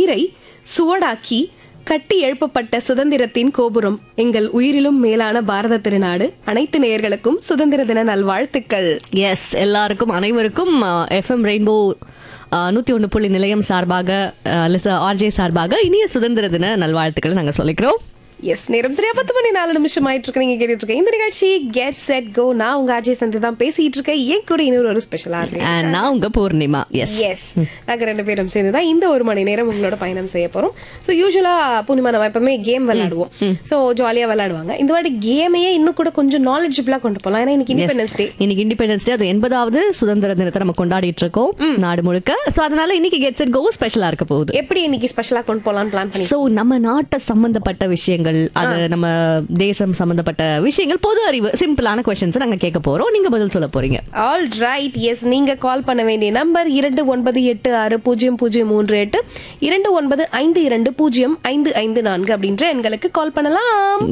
உயிரை சுவடாக்கி கட்டி எழுப்பப்பட்ட சுதந்திரத்தின் கோபுரம் எங்கள் உயிரிலும் மேலான பாரத திருநாடு அனைத்து நேயர்களுக்கும் சுதந்திர தின நல்வாழ்த்துக்கள் எஸ் எல்லாருக்கும் அனைவருக்கும் எஃப்எம் ரெயின்போ நூத்தி ஒன்று புள்ளி நிலையம் சார்பாக ஆர்ஜே சார்பாக இனிய சுதந்திர தின நல்வாழ்த்துக்களை நாங்க சொல்லிக்கிறோம் எஸ் நேரம் சரியா பத்து மணி நாலு நிமிஷம் ஆயிட்டு இருக்கு நீங்க கேட்டுட்டு இருக்கேன் இந்த நிகழ்ச்சி கெட் செட் கோ நான் உங்க அஜய் சந்தி தான் பேசிட்டு இருக்கேன் என் கூட இன்னொரு ஒரு ஸ்பெஷல் ஆர்ஜி And நான் உங்க பூர்ணிமா எஸ் எஸ் நாங்க ரெண்டு பேரும் சேர்ந்து தான் இந்த ஒரு மணி நேரம் உங்களோட பயணம் செய்ய போறோம் ஸோ யூஸ்வலா பூர்ணிமா நம்ம எப்பவுமே கேம் விளையாடுவோம் ஸோ ஜாலியா விளையாடுவாங்க இந்த வாட்டி கேமையே இன்னும் கூட கொஞ்சம் நாலேஜபிளா கொண்டு போகலாம் ஏன்னா இன்னைக்கு இண்டிபெண்டன்ஸ் டே இன்னைக்கு இண்டிபெண்டன்ஸ் டே அது எண்பதாவது சுதந்திர தினத்தை நம்ம கொண்டாடிட்டு இருக்கோம் நாடு முழுக்க சோ அதனால இன்னைக்கு கெட்ஸ் இட் கோ ஸ்பெஷலா இருக்க போகுது எப்படி இன்னைக்கு ஸ்பெஷலா கொண்டு போகலாம்னு பிளான் பண்ணி சோ நம்ம நாட்டை சம்பந்தப்பட்ட விஷயங்கள் அது நம்ம தேசம் சம்பந்தப்பட்ட விஷயங்கள் பொது அறிவு சிம்பிளான கொஸ்டின்ஸ் நாங்க கேட்க போறோம் நீங்க பதில் சொல்ல போறீங்க ஆல் ரைட் எஸ் நீங்க கால் பண்ண வேண்டிய நம்பர் இரண்டு ஒன்பது எட்டு ஆறு பூஜ்ஜியம் பூஜ்ஜியம் மூன்று எட்டு இரண்டு ஒன்பது ஐந்து இரண்டு பூஜ்ஜியம் ஐந்து ஐந்து நான்கு அப்படின்ற எண்களுக்கு கால் பண்ணலாம்